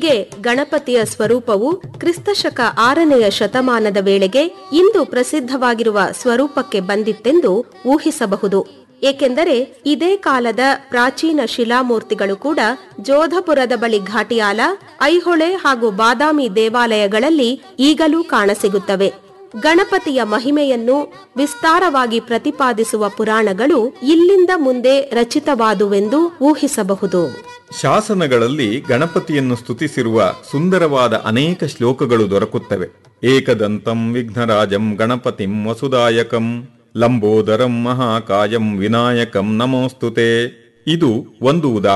ಹೀಗೆ ಗಣಪತಿಯ ಸ್ವರೂಪವು ಕ್ರಿಸ್ತಶಕ ಆರನೆಯ ಶತಮಾನದ ವೇಳೆಗೆ ಇಂದು ಪ್ರಸಿದ್ಧವಾಗಿರುವ ಸ್ವರೂಪಕ್ಕೆ ಬಂದಿತ್ತೆಂದು ಊಹಿಸಬಹುದು ಏಕೆಂದರೆ ಇದೇ ಕಾಲದ ಪ್ರಾಚೀನ ಶಿಲಾಮೂರ್ತಿಗಳು ಕೂಡ ಜೋಧಪುರದ ಬಳಿ ಘಾಟಿಯಾಲ ಐಹೊಳೆ ಹಾಗೂ ಬಾದಾಮಿ ದೇವಾಲಯಗಳಲ್ಲಿ ಈಗಲೂ ಕಾಣಸಿಗುತ್ತವೆ ಗಣಪತಿಯ ಮಹಿಮೆಯನ್ನು ವಿಸ್ತಾರವಾಗಿ ಪ್ರತಿಪಾದಿಸುವ ಪುರಾಣಗಳು ಇಲ್ಲಿಂದ ಮುಂದೆ ರಚಿತವಾದುವೆಂದು ಊಹಿಸಬಹುದು ಶಾಸನಗಳಲ್ಲಿ ಗಣಪತಿಯನ್ನು ಸ್ತುತಿಸಿರುವ ಸುಂದರವಾದ ಅನೇಕ ಶ್ಲೋಕಗಳು ದೊರಕುತ್ತವೆ ಏಕದಂತಂ ವಿಘ್ನರಾಜಂ ಗಣಪತಿಂ ವಸುದಾಯಕಂ ಲಂಬೋದರಂ ಮಹಾಕಾಯಂ ವಿನಾಯಕಂ ನಮೋಸ್ತುತೆ ಇದು ಒಂದು ಉದಾಹರಣೆ